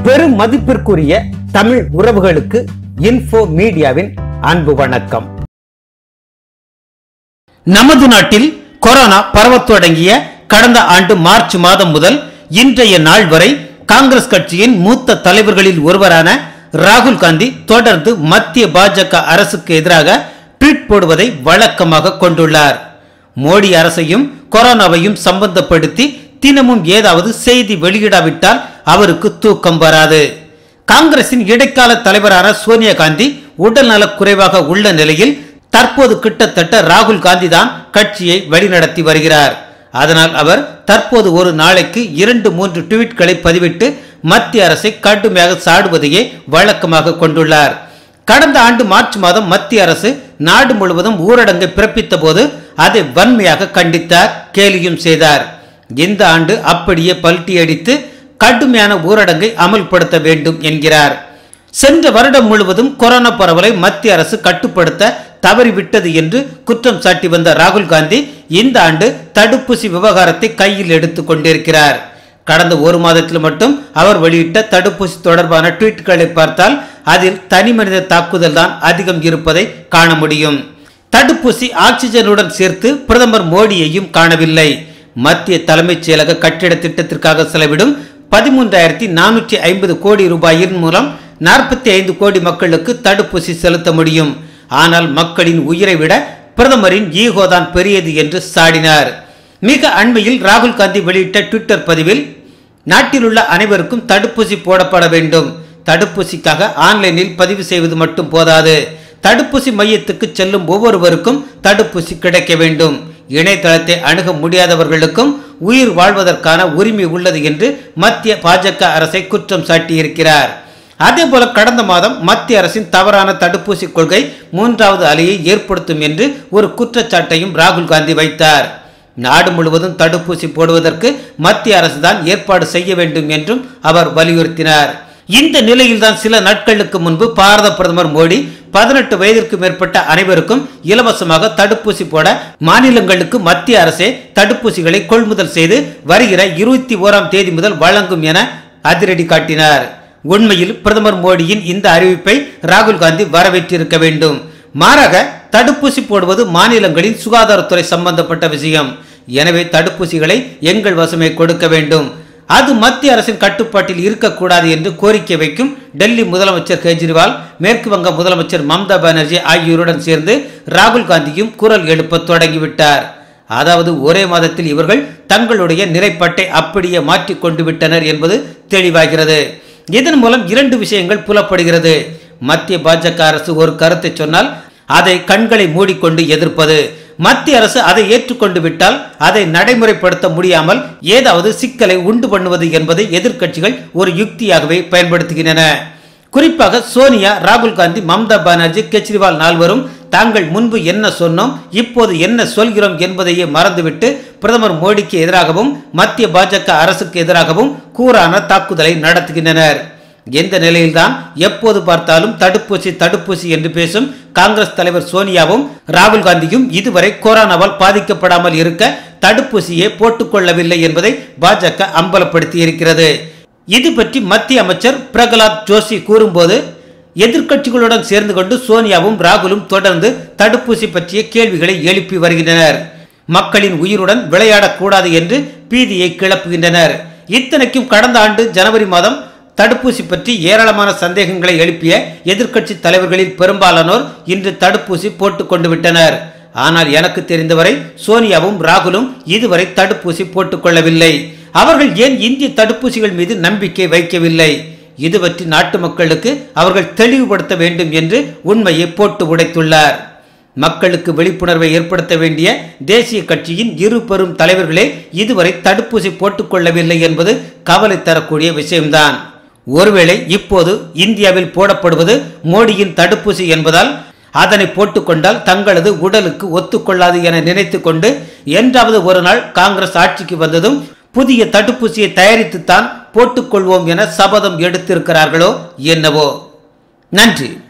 பெரும் மதிப்பிற்குரிய தமிழ் உறவுகளுக்கு இன்ஃபோ மீடியாவின் அன்பு வணக்கம் நமது நாட்டில் கொரோனா பரவத் தொடங்கிய கடந்த ஆண்டு மார்ச் மாதம் முதல் இன்றைய நாள் வரை காங்கிரஸ் கட்சியின் மூத்த தலைவர்களில் ஒருவரான ராகுல் காந்தி தொடர்ந்து மத்திய பாஜக அரசுக்கு எதிராக ட்வீட் போடுவதை வழக்கமாக கொண்டுள்ளார் மோடி அரசையும் கொரோனாவையும் சம்பந்தப்படுத்தி தினமும் ஏதாவது செய்தி வெளியிடாவிட்டால் அவருக்கு தூக்கம் வராது காங்கிரசின் இடைக்கால தலைவரான சோனியா காந்தி உடல்நலக் குறைவாக உள்ள நிலையில் தற்போது கிட்டத்தட்ட ராகுல் காந்தி தான் கட்சியை வழிநடத்தி வருகிறார் அதனால் அவர் தற்போது ஒரு நாளைக்கு இரண்டு மூன்று ட்வீட்களை பதிவிட்டு மத்திய அரசை கடுமையாக சாடுவதையே வழக்கமாக கொண்டுள்ளார் கடந்த ஆண்டு மார்ச் மாதம் மத்திய அரசு நாடு முழுவதும் ஊரடங்கை பிறப்பித்த போது அதை வன்மையாக கண்டித்தார் கேலியும் செய்தார் இந்த ஆண்டு அப்படியே பல்ட்டி அடித்து கடுமையான ஊரடங்கை அமல்படுத்த வேண்டும் என்கிறார் சென்ற வருடம் முழுவதும் கொரோனா பரவலை மத்திய அரசு கட்டுப்படுத்த தவறிவிட்டது என்று குற்றம் சாட்டி வந்த ராகுல் காந்தி இந்த ஆண்டு தடுப்பூசி விவகாரத்தை கையில் எடுத்துக் கொண்டிருக்கிறார் கடந்த ஒரு மாதத்தில் மட்டும் அவர் வெளியிட்ட தடுப்பூசி தொடர்பான ட்வீட்களை பார்த்தால் அதில் தனிமனித தாக்குதல் தான் அதிகம் இருப்பதை காண முடியும் தடுப்பூசி ஆக்சிஜனுடன் சேர்த்து பிரதமர் மோடியையும் காணவில்லை மத்திய தலைமைச் செயலக கட்டிட திட்டத்திற்காக செலவிடும் பதிமூன்றாயிரத்தி நானூற்றி ஐம்பது கோடி ரூபாயின் மூலம் நாற்பத்தி ஐந்து கோடி மக்களுக்கு தடுப்பூசி செலுத்த முடியும் ஆனால் மக்களின் உயிரை விட பிரதமரின் ஈகோ தான் பெரியது என்று சாடினார் மிக அண்மையில் ராகுல் காந்தி வெளியிட்ட ட்விட்டர் பதிவில் நாட்டில் உள்ள அனைவருக்கும் தடுப்பூசி போடப்பட வேண்டும் தடுப்பூசிக்காக ஆன்லைனில் பதிவு செய்வது மட்டும் போதாது தடுப்பூசி மையத்துக்கு செல்லும் ஒவ்வொருவருக்கும் தடுப்பூசி கிடைக்க வேண்டும் இணையதளத்தை அணுக முடியாதவர்களுக்கும் உயிர் வாழ்வதற்கான உரிமை உள்ளது என்று மத்திய பாஜக அரசை குற்றம் சாட்டியிருக்கிறார் அதே போல கடந்த மாதம் மத்திய அரசின் தவறான தடுப்பூசி கொள்கை மூன்றாவது அலையை ஏற்படுத்தும் என்று ஒரு குற்றச்சாட்டையும் ராகுல் காந்தி வைத்தார் நாடு முழுவதும் தடுப்பூசி போடுவதற்கு மத்திய அரசு தான் ஏற்பாடு செய்ய வேண்டும் என்றும் அவர் வலியுறுத்தினார் இந்த நிலையில்தான் சில நாட்களுக்கு முன்பு பாரத பிரதமர் மோடி பதினெட்டு வயதிற்கு மேற்பட்ட அனைவருக்கும் இலவசமாக தடுப்பூசி போட மாநிலங்களுக்கு மத்திய அரசே தடுப்பூசிகளை கொள்முதல் செய்து வருகிற இருபத்தி ஓராம் தேதி முதல் வழங்கும் என அதிரடி காட்டினார் உண்மையில் பிரதமர் மோடியின் இந்த அறிவிப்பை ராகுல் காந்தி வரவேற்றிருக்க வேண்டும் மாறாக தடுப்பூசி போடுவது மாநிலங்களின் சுகாதாரத்துறை சம்பந்தப்பட்ட விஷயம் எனவே தடுப்பூசிகளை எங்கள் வசமே கொடுக்க வேண்டும் அது மத்திய அரசின் கட்டுப்பாட்டில் இருக்கக்கூடாது என்று கோரிக்கை வைக்கும் டெல்லி முதலமைச்சர் கெஜ்ரிவால் மேற்கு வங்க முதலமைச்சர் மம்தா பானர்ஜி ஆகியோருடன் சேர்ந்து ராகுல் காந்தியும் குரல் எழுப்ப தொடங்கிவிட்டார் அதாவது ஒரே மாதத்தில் இவர்கள் தங்களுடைய நிலைப்பாட்டை அப்படியே மாற்றிக் கொண்டு விட்டனர் என்பது தெளிவாகிறது இதன் மூலம் இரண்டு விஷயங்கள் புலப்படுகிறது மத்திய பாஜக அரசு ஒரு கருத்தை சொன்னால் அதை கண்களை மூடிக்கொண்டு எதிர்ப்பது மத்திய அரசு அதை ஏற்றுக்கொண்டு விட்டால் அதை நடைமுறைப்படுத்த முடியாமல் ஏதாவது சிக்கலை உண்டு பண்ணுவது என்பதை எதிர்க்கட்சிகள் ஒரு யுக்தியாகவே பயன்படுத்துகின்றன குறிப்பாக சோனியா ராகுல் காந்தி மம்தா பானர்ஜி கெஜ்ரிவால் நால்வரும் தாங்கள் முன்பு என்ன சொன்னோம் இப்போது என்ன சொல்கிறோம் என்பதையே மறந்துவிட்டு பிரதமர் மோடிக்கு எதிராகவும் மத்திய பாஜக அரசுக்கு எதிராகவும் கூறான தாக்குதலை நடத்துகின்றனர் எந்த நிலையில்தான் எப்போது பார்த்தாலும் தடுப்பூசி தடுப்பூசி என்று பேசும் காங்கிரஸ் தலைவர் சோனியாவும் ராகுல் காந்தியும் இதுவரை கொரோனாவால் பாதிக்கப்படாமல் இருக்க தடுப்பூசியை போட்டுக்கொள்ளவில்லை என்பதை பாஜக அம்பலப்படுத்தி இருக்கிறது இது பற்றி மத்திய அமைச்சர் பிரகலாத் ஜோஷி கூறும்போது எதிர்க்கட்சிகளுடன் சேர்ந்து கொண்டு சோனியாவும் ராகுலும் தொடர்ந்து தடுப்பூசி பற்றிய கேள்விகளை எழுப்பி வருகின்றனர் மக்களின் உயிருடன் விளையாடக்கூடாது என்று பீதியை கிளப்புகின்றனர் இத்தனைக்கும் கடந்த ஆண்டு ஜனவரி மாதம் தடுப்பூசி பற்றி ஏராளமான சந்தேகங்களை எழுப்பிய எதிர்க்கட்சி தலைவர்களில் பெரும்பாலானோர் இன்று தடுப்பூசி போட்டுக் கொண்டு விட்டனர் ஆனால் எனக்கு தெரிந்தவரை சோனியாவும் ராகுலும் இதுவரை தடுப்பூசி போட்டுக் கொள்ளவில்லை அவர்கள் ஏன் இந்திய தடுப்பூசிகள் மீது நம்பிக்கை வைக்கவில்லை இது பற்றி நாட்டு மக்களுக்கு அவர்கள் தெளிவுபடுத்த வேண்டும் என்று உண்மையை போட்டு உடைத்துள்ளார் மக்களுக்கு விழிப்புணர்வை ஏற்படுத்த வேண்டிய தேசிய கட்சியின் இரு பெரும் தலைவர்களே இதுவரை தடுப்பூசி போட்டுக்கொள்ளவில்லை என்பது கவலை தரக்கூடிய விஷயம்தான் ஒருவேளை இப்போது இந்தியாவில் போடப்படுவது மோடியின் தடுப்பூசி என்பதால் அதனை போட்டுக்கொண்டால் தங்களது உடலுக்கு ஒத்துக்கொள்ளாது என நினைத்து கொண்டு என்றாவது ஒரு நாள் காங்கிரஸ் ஆட்சிக்கு வந்ததும் புதிய தடுப்பூசியை தயாரித்துத்தான் போட்டுக்கொள்வோம் என சபதம் எடுத்திருக்கிறார்களோ என்னவோ நன்றி